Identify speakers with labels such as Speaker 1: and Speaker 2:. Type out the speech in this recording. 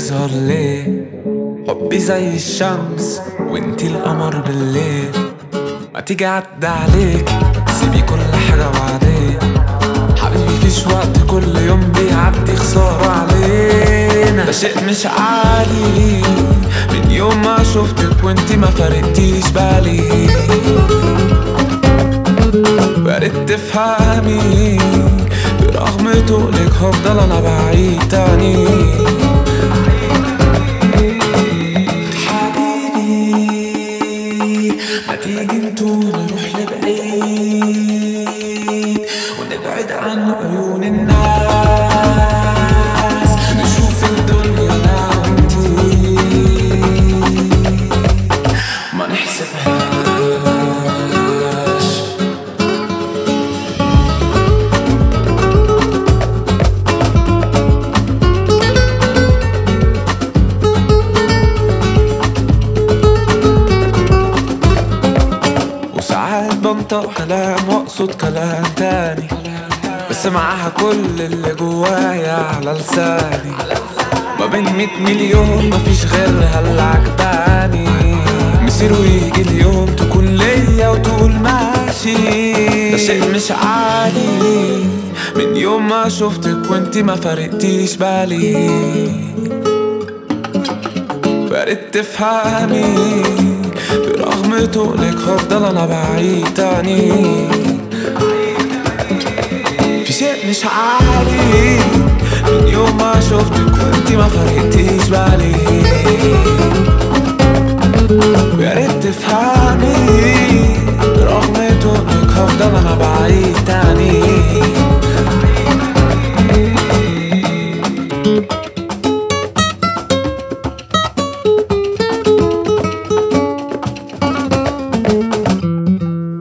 Speaker 1: بيظهر ليه حبي زي الشمس وانتي القمر بالليل ما تيجي عدى عليك سيبي كل حاجة بعدين حبيبي فيش وقت كل يوم بيعدي خسارة علينا ده شيء مش عادي من يوم ما شفتك وانتي ما فرقتيش بالي ويا ريت تفهمي برغم تقلك هفضل انا بعيد تاني حبيبي ما تيجي نطول نروح لبعيد ونبعد عن عيون الناس نشوف الدنيا انا وانتي ما نحسبهاش وساعات بنطق كلام واقصد كلام تاني بس معاها كل اللي جوايا على لساني ما بين مية مليون مفيش غيرها اللي عجباني مصير ويجي اليوم تكون ليا وتقول ماشي ده شيء مش عادي من يوم ما شفتك وانتي ما فرقتيش بالي ويا ريت تفهمي برغم تقلك هفضل انا بعيد تاني في شيء مش عادي من يوم ما شفتك وانتي ما فرقتيش بالي ويا ريت تفهمي برغم تقلك هفضل انا بعيد تاني